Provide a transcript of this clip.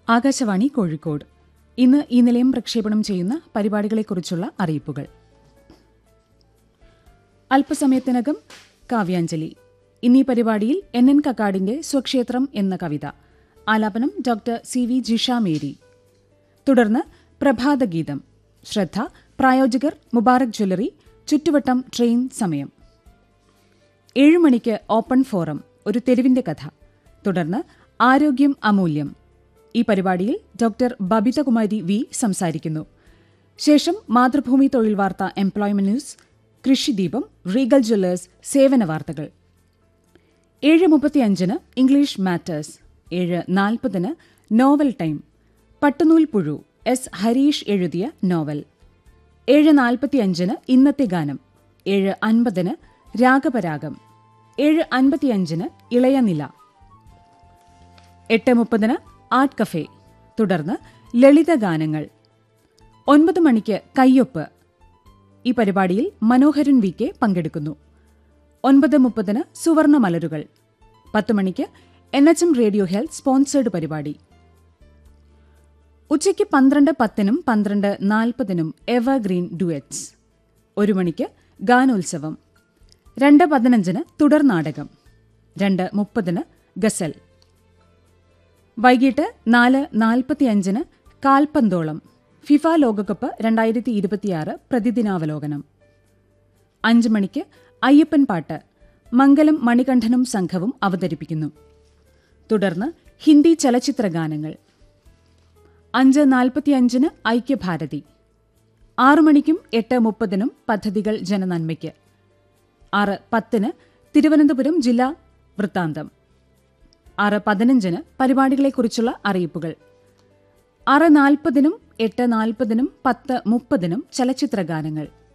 ആകാശവാണി കോഴിക്കോട് ഇന്ന് ഈ നിലയം പ്രക്ഷേപണം ചെയ്യുന്ന പരിപാടികളെക്കുറിച്ചുള്ള അറിയിപ്പുകൾ അല്പസമയത്തിനകം കാവ്യാഞ്ജലി ഇന്നീ പരിപാടിയിൽ എൻ എൻ കക്കാടിന്റെ സ്വക്ഷേത്രം എന്ന കവിത ആലാപനം doctor C V Jisha Mary തുടർന്ന് പ്രഭാതഗീതം ശ്രദ്ധ പ്രായോജകർ മുബാറക് ജ്വല്ലറി ചുറ്റുവട്ടം ട്രെയിൻ സമയം ഏഴു മണിക്ക് ഓപ്പൺ ഫോറം ഒരു തെരുവിന്റെ കഥ തുടർന്ന് ആരോഗ്യം അമൂല്യം ഈ പരിപാടിയിൽ ഡോക്ടർ ബബിതകുമാരി വി സംസാരിക്കുന്നു ശേഷം മാതൃഭൂമി തൊഴിൽ വാർത്ത employment news Krishideepam Regal jewellers സേവന വാർത്തകൾ ഏഴ് മുപ്പത്തിയഞ്ചിന് ഇംഗ്ലീഷ് മാറ്റേഴ്സ് ഏഴ് നാൽപ്പതിന് നോവൽ ടൈം പട്ടുനൂൽ പുഴു എസ് ഹരീഷ് എഴുതിയ നോവൽ ഏഴ് നാൽപ്പത്തിയഞ്ചിന് ഇന്നത്തെ ഗാനം ഏഴ് അൻപതിന് രാഗപരാഗം ഏഴ് അൻപത്തിയഞ്ചിന് ഇളയനില എട്ട് മുപ്പതിന് ആർട്ട് കഫേ തുടർന്ന് ലളിത ഗാനങ്ങൾ ഒൻപത് മണിക്ക് കയ്യൊപ്പ് ഈ പരിപാടിയിൽ മനോഹരൻ വി കെ പങ്കെടുക്കുന്നു ഒൻപത് മുപ്പതിന് സുവർണ മലരുകൾ പത്ത് മണിക്ക് N H M radio health sponsored പരിപാടി ഉച്ചയ്ക്ക് പന്ത്രണ്ട് പത്തിനും പന്ത്രണ്ട് നാൽപ്പതിനും എവർഗ്രീൻ ഡുവറ്റ്സ് ഒരു മണിക്ക് ഗാനോത്സവം രണ്ട് പതിനഞ്ചിന് തുടർ നാടകം രണ്ട് മുപ്പതിന് ഗസൽ വൈകിട്ട് നാല് നാൽപ്പത്തിയഞ്ചിന് കാൽപന്തോളം ഫിഫ ലോകകപ്പ് രണ്ടായിരത്തി ഇരുപത്തിയാറ് പ്രതിദിനാവലോകനം അഞ്ച് മണിക്ക് അയ്യപ്പൻ പാട്ട് മംഗലം മണികണ്ഠനും സംഘവും അവതരിപ്പിക്കുന്നു തുടർന്ന് ഹിന്ദി ചലച്ചിത്ര ഗാനങ്ങൾ അഞ്ച് നാൽപ്പത്തിയഞ്ചിന് ഐക്യഭാരതി ആറു മണിക്കും എട്ട് മുപ്പതിനും പദ്ധതികൾ ജനനന്മയ്ക്ക് ആറ് പത്തിന് തിരുവനന്തപുരം ജില്ലാ വൃത്താന്തം ആറ് പതിനഞ്ചിന് പരിപാടികളെക്കുറിച്ചുള്ള അറിയിപ്പുകൾ ആറ് നാൽപ്പതിനും എട്ട് നാൽപ്പതിനും പത്ത് മുപ്പതിനും ചലച്ചിത്ര ഗാനങ്ങൾ